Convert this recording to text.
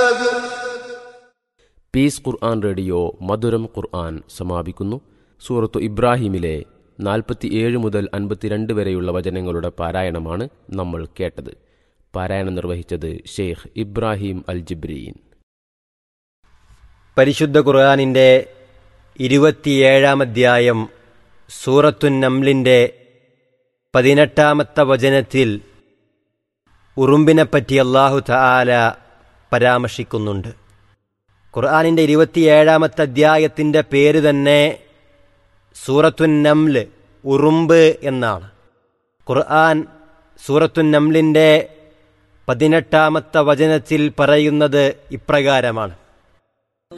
piece ഖുർആൻ radio മധുരം ഖുർആൻ സമാപിക്കുന്നു സൂറത്തു ഇബ്രാഹിമിലെ നാൽപ്പത്തിയേഴ് മുതൽ അൻപത്തിരണ്ട് വരെയുള്ള വചനങ്ങളുടെ പാരായണമാണ് നമ്മൾ കേട്ടത് പാരായണം നിർവഹിച്ചത് ഷെയ്ഖ് ഇബ്രാഹിം അൽ ജിബ്രീൻ പരിശുദ്ധ ഖുർആാനിൻ്റെ ഇരുപത്തിയേഴാം അധ്യായം സൂറത്തുൻ നംലിൻ്റെ പതിനെട്ടാമത്തെ വചനത്തിൽ ഉറുമ്പിനെപ്പറ്റി അള്ളാഹു തആല പരാമർശിക്കുന്നുണ്ട് ഖുർആാനിൻ്റെ ഇരുപത്തിയേഴാമത്തെ അധ്യായത്തിൻ്റെ പേര് തന്നെ സൂറത്തുൻ നംല് ഉറുമ്പ് എന്നാണ് ഖുർആൻ സൂറത്തുൻ നംലിൻ്റെ പതിനെട്ടാമത്തെ വചനത്തിൽ പറയുന്നത് ഇപ്രകാരമാണ്